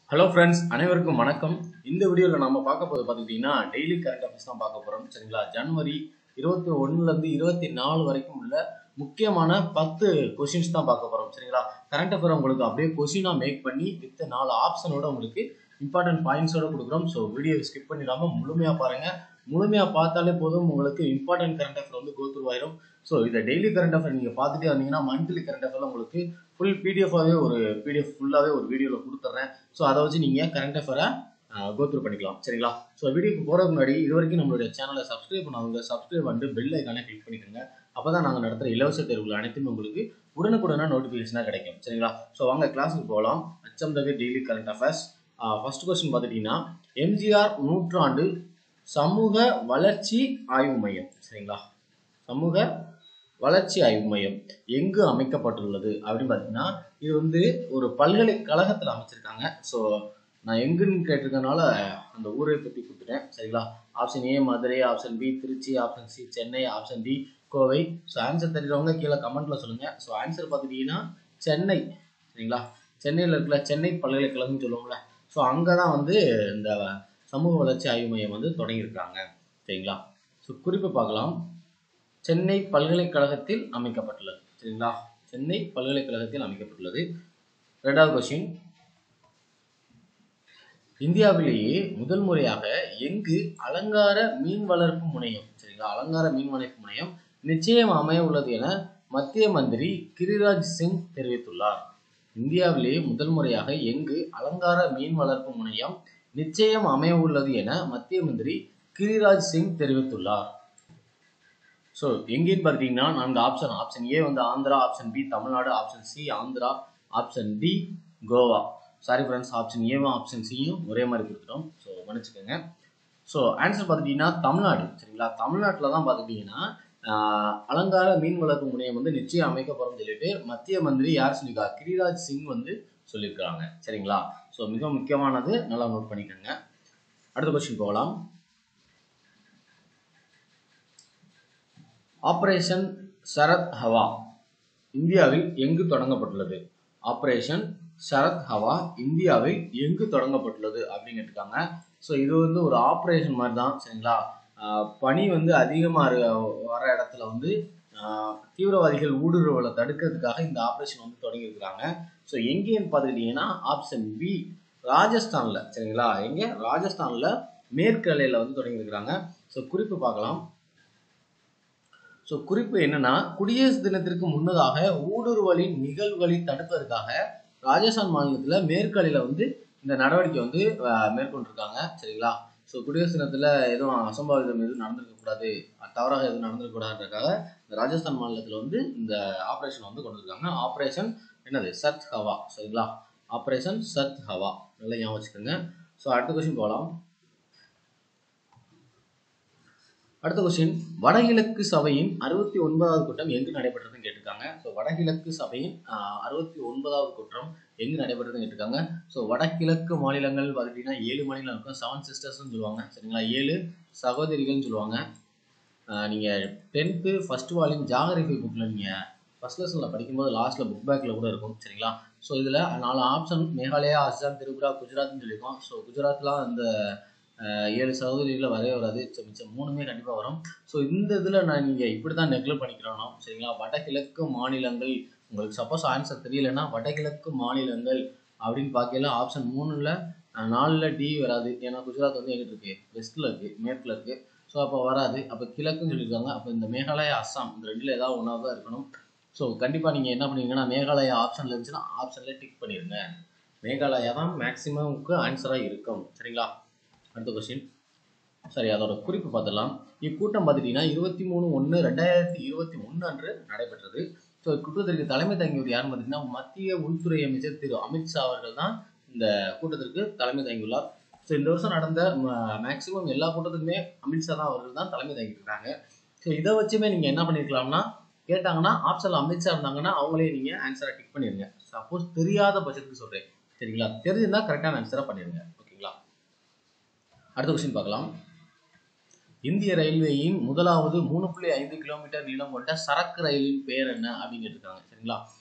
hello friends அனைவருக்கும் வணக்கம் இந்த வீடியோவில் நம்ம பார்க்க போது பார்த்துக்கிட்டிங்கன்னா டெய்லி கரண்ட் அஃபேர்ஸ் தான் பார்க்க போகிறோம் சரிங்களா ஜனவரி இருபத்தி ஒன்றுலேருந்து இருபத்தி நாலு வரைக்கும் உள்ள முக்கியமான பத்து கொஷின்ஸ் தான் பார்க்க போகிறோம் சரிங்களா கரண்ட் அஃபேர் உங்களுக்கு அப்படியே கொஷினாக மேக் பண்ணி வித் நாலு ஆப்ஷனோட உங்களுக்கு இம்பார்ட்டன்ட் பாயிண்ட்ஸோட கொடுக்குறோம் ஸோ வீடியோ ஸ்கிப் பண்ணிடாமல் முழுமையாக பாருங்கள் முழுமையாக பார்த்தாலே போதும் உங்களுக்கு இம்பார்ட்டன்ட் கரண்ட் அஃபேர் வந்து கோத்ரூ ஆயிரும் ஸோ இதை டெய்லி கரண்ட் அஃபேர் நீங்கள் பார்த்துட்டே வந்தீங்கன்னா மந்த்லி கரண்ட் அஃபேர்ல உங்களுக்கு ஃபுல் பிடிஎஃபாகவே ஒரு பிடிஎஃப் ஃபுல்லாகவே ஒரு வீடியோவில் கொடுத்துட்றேன் ஸோ அதை வச்சு நீங்கள் கரண்ட் அஃபேரை கோத்ரூ பண்ணிக்கலாம் சரிங்களா ஸோ வீடியோக்கு போகிறதுக்கு முன்னாடி இது வரைக்கும் நம்மளுடைய சேனலை சப்ஸ்கிரைப் பண்ணாதவங்க சப்ஸ்கிரைப் பண்ணிட்டு பெல் ஐக்கானே கிளிக் பண்ணிக்கோங்க அப்போ தான் நாங்கள் நடத்துகிற இலவச தேர்வுகள் அனைத்துமே உங்களுக்கு உடனுக்குடனாக நோட்டிஃபிகேஷனாக கிடைக்கும் சரிங்களா ஸோ வாங்க கிளாஸுக்கு போகலாம் அச்சம் தவிர daily current affairs first question பார்த்துட்டிங்கன்னா எம்ஜிஆர் நூற்றாண்டு சமூக வளர்ச்சி ஆய்வு மையம் சரிங்களா சமூக வளர்ச்சி ஆய்வு மையம் எங்கு அமைக்கப்பட்டுள்ளது அப்படின்னு பார்த்தீங்கன்னா இது வந்து ஒரு பல்கலைக்கழகத்தில் அமைச்சிருக்காங்க ஸோ நான் எங்குன்னு கேட்டிருக்கனால அந்த ஊரை பற்றி கொடுத்துட்டேன் சரிங்களா option A Madurai option B Tiruchi option C Chennai option D Kovai so answer தெரிஞ்சவங்க கீழே கமெண்ட்டில் சொல்லுங்கள் ஸோ ஆன்சர் பார்த்துட்டிங்கன்னா சென்னை சரிங்களா சென்னையில் இருக்கிற சென்னை பல்கலைக்கழகம்னு சொல்லுவோம்ல ஸோ அங்கே தான் வந்து இந்த சமூக வளர்ச்சி ஆய்வு மையம் வந்து தொடங்கியிருக்காங்க சரிங்களா ஸோ குறிப்பு பார்க்கலாம் சென்னை பல்கலைக்கழகத்தில் அமைக்கப்பட்டுள்ளது சரிங்களா சென்னை பல்கலைக்கழகத்தில் அமைக்கப்பட்டுள்ளது ரெண்டாவது கொஸ்டின் இந்தியாவிலேயே முதல் முறையாக எங்கு அலங்கார மீன் வளர்ப்பு முனையம் சரிங்களா அலங்கார மீன் வளர்ப்பு முனையம் நிச்சயம் அமைய உள்ளது என மத்திய மந்திரி கிரிராஜ் சிங் தெரிவித்துள்ளார் இந்தியாவிலேயே முதல் முறையாக எங்கு அலங்கார மீன் வளர்ப்பு முனையம் நிச்சயம் அமைய உள்ளது என மத்திய மந்திரி கிரிராஜ் சிங் தெரிவித்துள்ளார் ஸோ எங்கேன்னு பார்த்தீங்கன்னா நான்கு ஆப்ஷன் ஆப்ஷன் ஏ வந்து Andhra option B Tamil Nadu option C Andhra option D Goa sorry friends option ஏவும் ஆப்ஷன் சியும் ஒரே மாதிரி கொடுத்துட்டோம் ஸோ மன்னிச்சுக்கோங்க ஸோ ஆன்சர் பார்த்துட்டிங்கன்னா தமிழ்நாடு சரிங்களா தமிழ்நாட்டில் தான் பார்த்துக்கிட்டிங்கன்னா அலங்கார மீன் வளர்ப்பு முனையம் வந்து நிச்சயம் அமைக்கப்படும் சொல்லிட்டு மத்திய மந்திரி யார் சொல்லியிருக்கா கிரிராஜ் சிங் வந்து சொல்லியிருக்காங்க சரிங்களா ஸோ மிக முக்கியமானது நல்லா நோட் பண்ணிக்கோங்க அடுத்த கொஸ்டின் போகலாம் ஆபரேஷன் சரத் ஹவா இந்தியாவில் எங்கு தொடங்கப்பட்டுள்ளது ஆபரேஷன் சரத் ஹவா இந்தியாவில் எங்கு தொடங்கப்பட்டுள்ளது அப்படின்னு கேட்டிருக்காங்க ஸோ இது வந்து ஒரு ஆப்ரேஷன் மாதிரி தான் சரிங்களா பனி வந்து அதிகமாக வர இடத்துல வந்து தீவிரவாதிகள் ஊடுருவலை தடுக்கிறதுக்காக இந்த ஆப்ரேஷன் வந்து தொடங்கியிருக்கிறாங்க ஸோ எங்கேன்னு பார்த்துக்கிட்டிங்கன்னா ஆப்ஷன் பி ராஜஸ்தானில் சரிங்களா எங்கே ராஜஸ்தானில் மேற்கு எல்லையில் வந்து தொடங்கியிருக்கிறாங்க ஸோ குறிப்பு பார்க்கலாம் ஸோ குறிப்பு என்னன்னா குடியரசு தினத்திற்கு முன்னதாக ஊடுருவலின் நிகழ்வுகளை தடுப்பதற்காக ராஜஸ்தான் மாநிலத்தில் மேற்கலையில் வந்து இந்த நடவடிக்கை வந்து மேற்கொண்டிருக்காங்க சரிங்களா ஸோ குடியரசு தினத்தில் எதுவும் அசம்பாவிதம் எதுவும் நடந்திருக்கக்கூடாது தவறாக எதுவும் நடந்திருக்கக்கூடாதுன்றதுக்காக இந்த ராஜஸ்தான் மாநிலத்தில் வந்து இந்த ஆப்ரேஷன் வந்து கொண்டு வந்திருக்காங்க ஆப்ரேஷன் என்னது சத் ஹவா சரிங்களா ஆப்ரேஷன் சத் ஹவா நல்லா ஞாபகம் வச்சுக்கோங்க ஸோ அடுத்த கொஸ்டின் போகலாம் அடுத்த கொஸ்டின் வடகிழக்கு சபையின் அறுபத்தி ஒன்பதாவது கூட்டம் எங்கு நடைபெற்றதுன்னு கேட்டிருக்காங்க ஸோ வடகிழக்கு சபையின் அறுபத்தி ஒன்பதாவது கூட்டம் எங்கு நடைபெற்றதுன்னு கேட்டிருக்காங்க ஸோ வடகிழக்கு மாநிலங்கள் பார்த்துட்டிங்கன்னா ஏழு மாநிலம் இருக்கும் செவன் சிஸ்டர்ஸ்னு சொல்லுவாங்க சரிங்களா ஏழு சகோதரிகள்னு சொல்லுவாங்க நீங்கள் டென்த்து ஃபஸ்ட் வால்யூம் ஜாகிரபி புக்கில் நீங்கள் ஃபஸ்ட் லெசனில் படிக்கும்போது லாஸ்ட்டில் புக் பேக்கில் கூட இருக்கும் சரிங்களா ஸோ இதில் நாலு ஆப்ஷன் மேகாலயா அஸ்ஸாம் திரிபுரா குஜராத்னு சொல்லியிருக்கோம் ஸோ குஜராத்லாம் அந்த ஏழு சகோதரிகளில் வரவே வராது ஸோ மிச்சம் மூணுமே கண்டிப்பாக வரும் ஸோ இந்த இதில் நான் நீங்கள் இப்படி தான் நெக்லெக்ட் பண்ணிக்கிறோம் சரிங்களா வடகிழக்கு மாநிலங்கள் உங்களுக்கு சப்போஸ் ஆன்சர் தெரியலன்னா வடகிழக்கு மாநிலங்கள் அப்படின்னு பார்க்கல ஆப்ஷன் மூணில் நாலில் டி வராது ஏன்னா குஜராத் வந்து எங்கிட்ட இருக்குது வெஸ்ட்டில் இருக்குது மேற்கில் இருக்குது ஸோ அப்போ வராது அப்போ கிழக்குன்னு சொல்லியிருக்காங்க அப்போ இந்த மேகாலயா அஸ்ஸாம் இந்த ரெண்டில் ஏதாவது ஒன்றாவது தான் இருக்கணும் ஸோ கண்டிப்பாக நீங்கள் என்ன பண்ணுவீங்கன்னா மேகாலயா ஆப்ஷனில் இருந்துச்சுன்னா ஆப்ஷனில் டிக் பண்ணிடுங்க மேகாலயா தான் மேக்ஸிமம்க்கு ஆன்சராக இருக்கும் சரிங்களா அடுத்த கொஸ்டின் சரி அதோட குறிப்பு பார்த்துடலாம் இக்கூட்டம் பார்த்துட்டிங்கன்னா இருபத்தி மூணு ஒன்று ரெண்டாயிரத்தி இருபத்தி ஒன்று அன்று நடைபெற்றது ஸோ கூட்டத்திற்கு தலைமை தாங்கியவர் யாருன்னு பார்த்தீங்கன்னா மத்திய உள்துறை அமைச்சர் திரு அமித்ஷா அவர்கள் தான் இந்த கூட்டத்திற்கு தலைமை தாங்கியுள்ளார் ஸோ இந்த வருஷம் நடந்த மேக்சிமம் எல்லா கூட்டத்துக்குமே அமித்ஷா தான் அவர்கள் தான் தலைமை தாங்கியிருக்காங்க ஸோ இதை வச்சுமே நீங்கள் என்ன பண்ணியிருக்கலாம்னா கேட்டாங்கன்னா ஆப்ஷனில் அமித்ஷா இருந்தாங்கன்னா அவங்களே நீங்கள் ஆன்சரை டிக் பண்ணிடுங்க சப்போஸ் தெரியாத பட்சத்துக்கு சொல்கிறேன் சரிங்களா தெரிஞ்சிருந்தால் கரெக்டான ஆன்சரை பண்ணிடுங்க ஓகேங்களா அடுத்த கொஸ்டின் பார்க்கலாம் இந்திய ரயில்வேயின் முதலாவது மூணு புள்ளி ஐந்து கிலோமீட்டர் நீளம் கொண்ட சரக்கு ரயிலின் பெயர் என்ன அப்படின்னு கேட்டிருக்காங்க சரிங்களா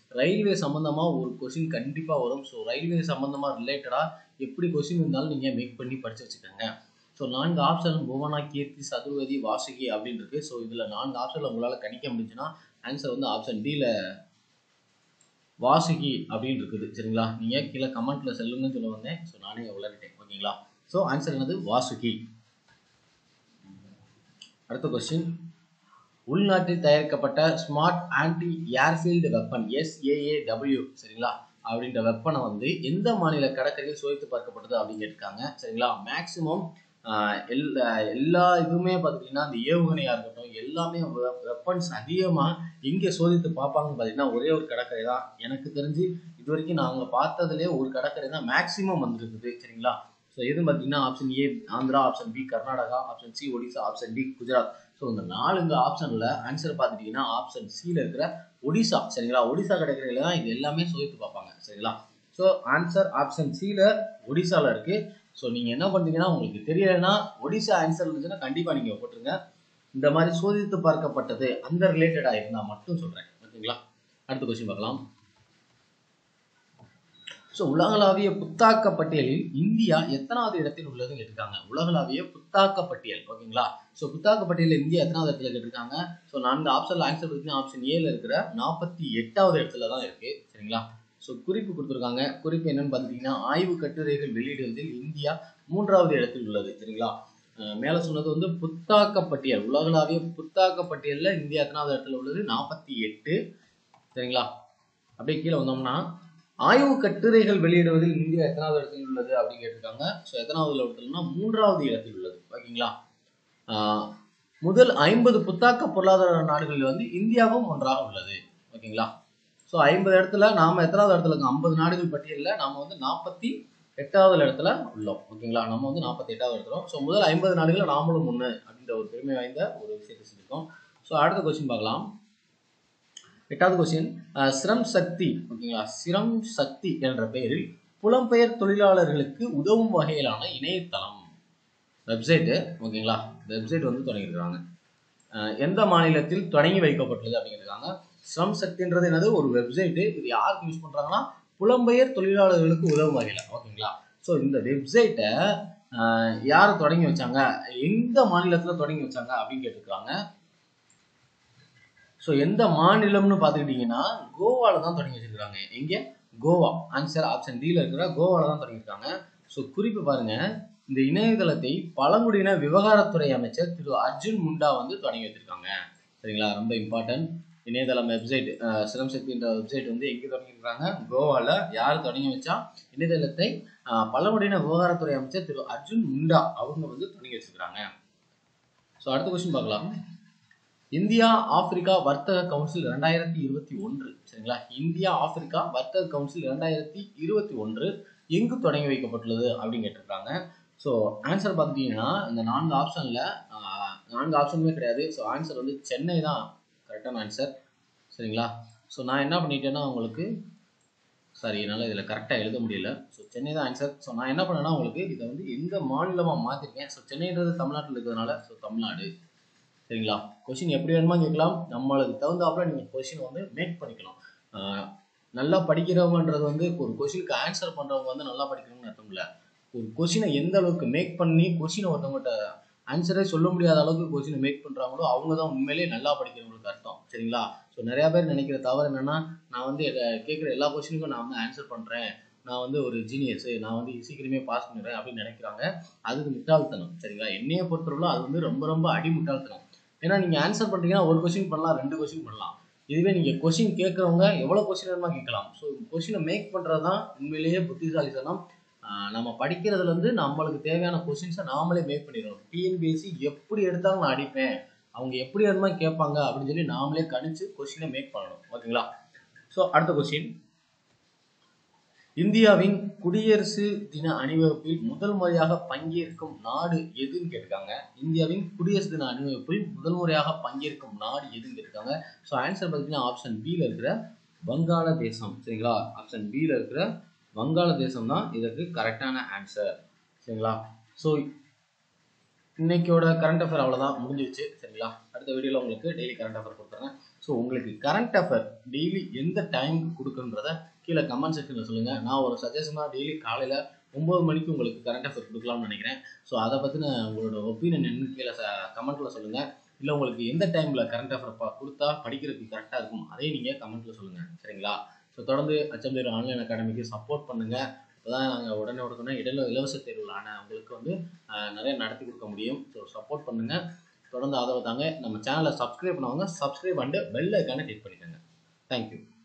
ரயில்வே சம்மந்தமாக ஒரு கொஷின் கண்டிப்பாக வரும் ஸோ ரயில்வே சம்மந்தமாக ரிலேட்டடாக எப்படி கொஷின் இருந்தாலும் நீங்கள் மேக் பண்ணி படித்து வச்சுக்கோங்க ஸோ நான்கு ஆப்ஷன் புவனா கீர்த்தி சதுர்வதி வாசுகி அப்படின்னு இருக்கு ஸோ இதில் நான்கு ஆப்ஷனில் உங்களால் கணிக்க முடிஞ்சுன்னா ஆன்சர் வந்து ஆப்ஷன் டியில் வாசுகி அப்படின்னு இருக்குது சரிங்களா நீங்கள் கீழே கமெண்ட்ல செல்லுங்கன்னு சொல்ல வந்தேன் ஸோ நானே உளறிட்டேன் ஓகேங்களா ஸோ ஆன்சர் என்னது வாசுகி அடுத்த கொஸ்டின் உள்நாட்டில் தயாரிக்கப்பட்ட smart anti airfield weapon SAAW சரிங்களா அப்படின்ற வெப்பனை வந்து எந்த மாநில கடற்கரையில் சோதித்து பார்க்கப்பட்டது அப்படின்னு கேட்டிருக்காங்க சரிங்களா மேக்சிமம் எல்லா எல்லா இதுவுமே பார்த்துக்கிட்டிங்கன்னா அந்த ஏவுகணையாக இருக்கட்டும் எல்லாமே வெப்பன்ஸ் அதிகமாக எங்கே சோதித்து பார்ப்பாங்கன்னு பார்த்தீங்கன்னா ஒரே ஒரு கடற்கரை தான் எனக்கு தெரிஞ்சு இது வரைக்கும் நாங்கள் பார்த்ததுலேயே ஒரு கடற்கரை தான் மேக்ஸிமம் வந்துருக்குது சரிங்களா ஸோ எதுன்னு பார்த்தீங்கன்னா option A Andhra option B Karnataka option C Odisha option D Gujarat so இந்த நாலுங்க ஆப்ஷனில் ஆன்சர் பார்த்துட்டிங்கன்னா ஆப்ஷன் சியில் இருக்கிற ஒடிசா சரிங்களா ஒடிசா கடற்கரையில் தான் இது எல்லாமே சோதித்து பார்ப்பாங்க சரிங்களா ஸோ ஆன்சர் ஆப்ஷன் சியில் ஒடிசாவில் இருக்குது ஸோ நீங்கள் என்ன பண்ணுறீங்கன்னா உங்களுக்கு தெரியலைன்னா ஒடிசா ஆன்சர் இருந்துச்சுன்னா கண்டிப்பாக நீங்கள் போட்டுருங்க இந்த மாதிரி சோதித்து பார்க்கப்பட்டது அந்த ரிலேட்டடாக இருந்தால் மட்டும் சொல்கிறேன் ஓகேங்களா அடுத்த கொஸ்டின் பார்க்கலாம் ஸோ உலகளாவிய புத்தாக்க பட்டியலில் இந்தியா எத்தனாவது இடத்தில் உள்ளதுன்னு கேட்டிருக்காங்க உலகளாவிய புத்தாக்க பட்டியல் ஓகேங்களா ஸோ புத்தாக்க பட்டியலில் இந்தியா எத்தனாவது இடத்துல கேட்டிருக்காங்க ஸோ நான்கு ஆப்ஷனில் ஆன்சர் பார்த்தீங்கன்னா ஆப்ஷன் ஏல இருக்கிற நாற்பத்தி எட்டாவது இடத்துல தான் இருக்கு சரிங்களா ஸோ குறிப்பு கொடுத்துருக்காங்க குறிப்பு என்னன்னு பார்த்துட்டிங்கன்னா ஆய்வு கட்டுரைகள் வெளியிடுவதில் இந்தியா மூன்றாவது இடத்தில் உள்ளது சரிங்களா மேலே சொன்னது வந்து புத்தாக்க பட்டியல் உலகளாவிய புத்தாக்க பட்டியலில் இந்தியா எத்தனாவது இடத்துல உள்ளது நாற்பத்தி எட்டு சரிங்களா அப்படியே கீழே வந்தோம்னா ஆய்வு கட்டுரைகள் வெளியிடுவதில் இந்தியா எத்தனாவது இடத்தில் உள்ளது அப்படின்னு கேட்டிருக்காங்க ஸோ எத்தனாவது இடத்துலனா மூன்றாவது இடத்தில் உள்ளது ஓகேங்களா முதல் ஐம்பது புத்தாக்க பொருளாதார நாடுகளில் வந்து இந்தியாவும் ஒன்றாக உள்ளது ஓகேங்களா ஸோ ஐம்பது இடத்துல நாம எத்தனாவது இடத்துல இருக்கோம் ஐம்பது நாடுகள் பட்டியலில் நாம வந்து நாற்பத்தி எட்டாவது இடத்துல உள்ளோம் ஓகேங்களா நம்ம வந்து நாற்பத்தி எட்டாவது இடத்துல ஸோ முதல் ஐம்பது நாடுகளில் நாமளும் ஒன்று அப்படின்ற ஒரு பெருமை வாய்ந்த ஒரு விஷயத்தை செஞ்சுருக்கோம் ஸோ அடுத்த கொஸ்டின் பார்க்கலாம் எட்டாவது கொஸ்டின் சிரம் சக்தி ஓகேங்களா சிரம் சக்தி என்ற பெயரில் புலம்பெயர் தொழிலாளர்களுக்கு உதவும் வகையிலான இணையதளம் வெப்சைட்டு ஓகேங்களா வெப்சைட் வந்து தொடங்கியிருக்காங்க எந்த மாநிலத்தில் தொடங்கி வைக்கப்பட்டுள்ளது அப்படிங்கிறாங்க ஸ்ரம் சக்தின்றது என்னது ஒரு வெப்சைட்டு இது யாருக்கு யூஸ் பண்ணுறாங்கன்னா புலம்பெயர் தொழிலாளர்களுக்கு உதவும் வகையில் ஓகேங்களா ஸோ இந்த வெப்சைட்டை யார் தொடங்கி வச்சாங்க எந்த மாநிலத்தில் தொடங்கி வச்சாங்க அப்படின்னு கேட்டிருக்காங்க ஸோ எந்த மாநிலம்னு பார்த்துக்கிட்டிங்கன்னா கோவாவில் தான் தொடங்கி வச்சிருக்காங்க எங்கே கோவா ஆன்சர் ஆப்ஷன் டியில் இருக்கிற கோவாவில் தான் தொடங்கியிருக்காங்க ஸோ குறிப்பு பாருங்க இந்த இணையதளத்தை பழங்குடியின விவகாரத்துறை அமைச்சர் திரு அர்ஜுன் முண்டா வந்து தொடங்கி வச்சிருக்காங்க சரிங்களா ரொம்ப இம்பார்ட்டன்ட் இணையதளம் வெப்சைட் சிரம் சக்தின்ற வெப்சைட் வந்து எங்கே தொடங்கியிருக்காங்க கோவாவில் யார் தொடங்கி வச்சா இணையதளத்தை பழங்குடியின விவகாரத்துறை அமைச்சர் திரு அர்ஜுன் முண்டா அவங்க வந்து தொடங்கி வச்சிருக்காங்க ஸோ அடுத்த கொஸ்டின் பார்க்கலாம் இந்தியா ஆப்பிரிக்கா வர்த்தக கவுன்சில் ரெண்டாயிரத்தி இருபத்தி ஒன்று சரிங்களா இந்தியா ஆப்பிரிக்கா வர்த்தக கவுன்சில் ரெண்டாயிரத்தி இருபத்தி ஒன்று எங்கு தொடங்கி வைக்கப்பட்டுள்ளது அப்படின்னு கேட்டிருக்காங்க ஸோ ஆன்சர் பார்த்துட்டீங்கன்னா இந்த நான்கு ஆப்ஷனில் நான்கு ஆப்ஷனுமே கிடையாது ஸோ ஆன்சர் வந்து சென்னை தான் கரெக்டான ஆன்சர் சரிங்களா ஸோ நான் என்ன பண்ணிட்டேன்னா உங்களுக்கு சாரி என்னால் இதில் கரெக்டாக எழுத முடியல ஸோ சென்னை தான் ஆன்சர் ஸோ நான் என்ன பண்ணேன்னா உங்களுக்கு இதை வந்து எந்த மாநிலமாக மாற்றிருக்கேன் ஸோ சென்னைன்றது தமிழ்நாட்டில் இருக்கிறதுனால ஸோ தமிழ்நாடு சரிங்களா கொஷின் எப்படி வேணுமா கேட்கலாம் நம்மளுக்கு தகுந்தாப்புல நீங்கள் கொஷின் வந்து மேக் பண்ணிக்கலாம் நல்லா படிக்கிறவங்கன்றது வந்து ஒரு கொஷினுக்கு ஆன்சர் பண்ணுறவங்க வந்து நல்லா படிக்கணும்னு அர்த்தம் இல்லை ஒரு கொஷினை எந்த அளவுக்கு மேக் பண்ணி கொஷினை ஒருத்தவங்ககிட்ட ஆன்சரே சொல்ல முடியாத அளவுக்கு கொஷினை மேக் பண்ணுறாங்களோ அவங்க தான் உண்மையிலேயே நல்லா படிக்கிறவங்களுக்கு அர்த்தம் சரிங்களா ஸோ நிறையா பேர் நினைக்கிற தவறு என்னென்னா நான் வந்து கேட்குற எல்லா கொஷினுக்கும் நான் வந்து ஆன்சர் பண்ணுறேன் நான் வந்து ஒரு ஜீனியஸ் நான் வந்து சீக்கிரமே பாஸ் பண்ணிடுறேன் அப்படின்னு நினைக்கிறாங்க அதுக்கு முட்டாள்தனம் சரிங்களா என்னைய பொறுத்தவரை அது வந்து ரொம்ப ரொம்ப அடி முட்டாள்தனம் ஏன்னா நீங்கள் ஆன்சர் பண்ணுறீங்கன்னா ஒரு கொஷின் பண்ணலாம் ரெண்டு கொஷின் பண்ணலாம் இதுவே நீங்கள் கொஷின் கேட்குறவங்க எவ்வளோ கொஷின் வேணுமா கேட்கலாம் ஸோ கொஷினை மேக் பண்ணுறது தான் உண்மையிலேயே புத்திசாலித்தனம் நம்ம படிக்கிறதுல இருந்து நம்மளுக்கு தேவையான கொஷின்ஸை நாமளே மேக் பண்ணிடணும் டிஎன்பிஎஸ்சி எப்படி எடுத்தாலும் நான் அடிப்பேன் அவங்க எப்படி வேணுமா கேட்பாங்க அப்படின்னு சொல்லி நாமளே கணிச்சு கொஷினை மேக் பண்ணணும் ஓகேங்களா ஸோ அடுத்த கொஸ்டின் இந்தியாவின் குடியரசு தின அணிவகுப்பில் முதல் முறையாக பங்கேற்கும் நாடு எதுன்னு கேட்டிருக்காங்க இந்தியாவின் குடியரசு தின அணிவகுப்பில் முதல் முறையாக பங்கேற்கும் நாடு எதுன்னு கேட்டிருக்காங்க ஸோ ஆன்சர் பார்த்தீங்கன்னா ஆப்ஷன் பியில் இருக்கிற வங்காளதேசம் சரிங்களா ஆப்ஷன் பியில் இருக்கிற வங்காளதேசம் தான் இதற்கு கரெக்டான ஆன்சர் சரிங்களா ஸோ இன்னைக்கோட கரண்ட் அஃபேர் அவ்வளோதான் முடிஞ்சிருச்சு சரிங்களா அடுத்த வீடியோவில் உங்களுக்கு டெய்லி கரண்ட் அஃபேர் கொடுத்துறேன் ஸோ உங்களுக்கு கரண்ட் அஃபேர் டெய்லி எந்த டைமுக்கு கொடுக்குன்றத கீழே கமெண்ட் செக்ஷனில் சொல்லுங்கள் நான் ஒரு சஜஷனாக டெய்லி காலையில் ஒம்பது மணிக்கு உங்களுக்கு கரண்ட் அஃபேர் கொடுக்கலாம்னு நினைக்கிறேன் ஸோ அதை பற்றின உங்களோட ஒப்பீனியன் என்னன்னு கீழே கமெண்ட்டில் சொல்லுங்கள் இல்லை உங்களுக்கு எந்த டைமில் கரண்ட் அஃபேர் கொடுத்தா படிக்கிறதுக்கு கரெக்டாக இருக்கும் அதையும் நீங்கள் கமெண்ட்டில் சொல்லுங்கள் சரிங்களா ஸோ தொடர்ந்து அச்சம்பேர் ஆன்லைன் அகாடமிக்கு சப்போர்ட் பண்ணுங்கள் இப்போ தான் நாங்கள் உடனே உடனே இடையில இலவச தேர்வுலான உங்களுக்கு வந்து ஆஹ், நிறைய நடத்தி கொடுக்க முடியும் ஸோ சப்போர்ட் பண்ணுங்கள் தொடர்ந்து ஆதரவு தாங்க நம்ம சேனலை சப்ஸ்கிரைப் பண்ணுவாங்க சப்ஸ்கிரைப் பண்ணிட்டு பெல் ஐக்கானை கிளிக் பண்ணிக்கோங்க தேங்க்யூ